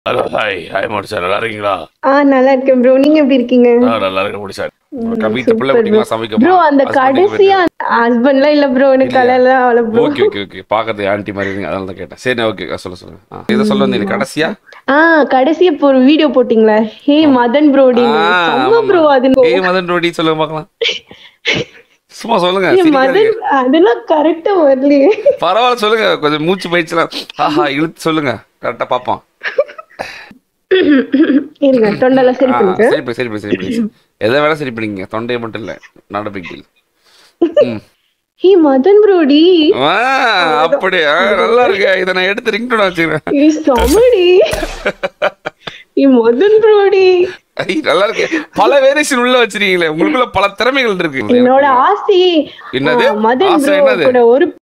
Hello hi hi முடிச்சா நல்லா இருக்கீங்களா ஆ நல்லா இருக்கேன் ப்ரோ நீங்க எப்படி இருக்கீங்க ஆ நல்லா இருக்க முடிச்சா கவித்து பிள்ளை குட்டிங்களா சமைக்க ப்ரோ அந்த கடைசியா ஹஸ்பண்ட்லாம் இல்ல ப்ரோ எனக்கு கல்யாணம் அவ்வளோ ப்ரோ ஓகே ஓகே ஓகே பாக்குறது ஆன்டி மாதிரி இருங்க அதனால தான் கேட்டேன் சரி ஓகே சொல்ல சொல்லுங்க ஆ, இதை சொல்ல வந்தீங்க கடைசியா ஆ கடைசியா இப்போ ஒரு வீடியோ போட்டீங்களா ஹே மதன் ப்ரோடி ஆ, செம்ம ப்ரோ அது ஏய் மதன் ரோடி சொல்லுங்க பார்க்கலாம் சும்மா சொல்லுங்க ஏய், சிரிக்காதீங்க. மதன் அதெல்லாம் கரெக்டா வரலையே பரவாயில்ல சொல்லுங்க கொஞ்சம் மூச்சு பயிற்சிலாம் ஆஹா இழுத்து சொல்லுங்க கரெக்டா பாப்போம் இருங்க தொண்டெல்லாம் சரி ஆ, பண்ணுங்க சரி பண்ணி சரி பண்ணி சரி பண்ணி எதை வேணா சரி பண்ணிங்க தொண்டையை மட்டும் இல்ல நாட் பிக் டீல் ம் ஹே மதன் ப்ரோடி ஆ, அப்படியா நல்லா இருக்கு இதை நான் எடுத்து ரிங்டோட வச்சுக்கிறேன் ஏய் செம்மடி ஏ மதன் ப்ரோடி ஐ, நல்லா இருக்கு பல வேரியேஷன் உள்ள வச்சிருக்கீங்களே உங்களுக்குள்ள பல திறமைகள் இருக்கு என்னோட ஆசை என்னது? ஆ, மதன் ஆசை ப்ரோ என்னது? கூட ஒரு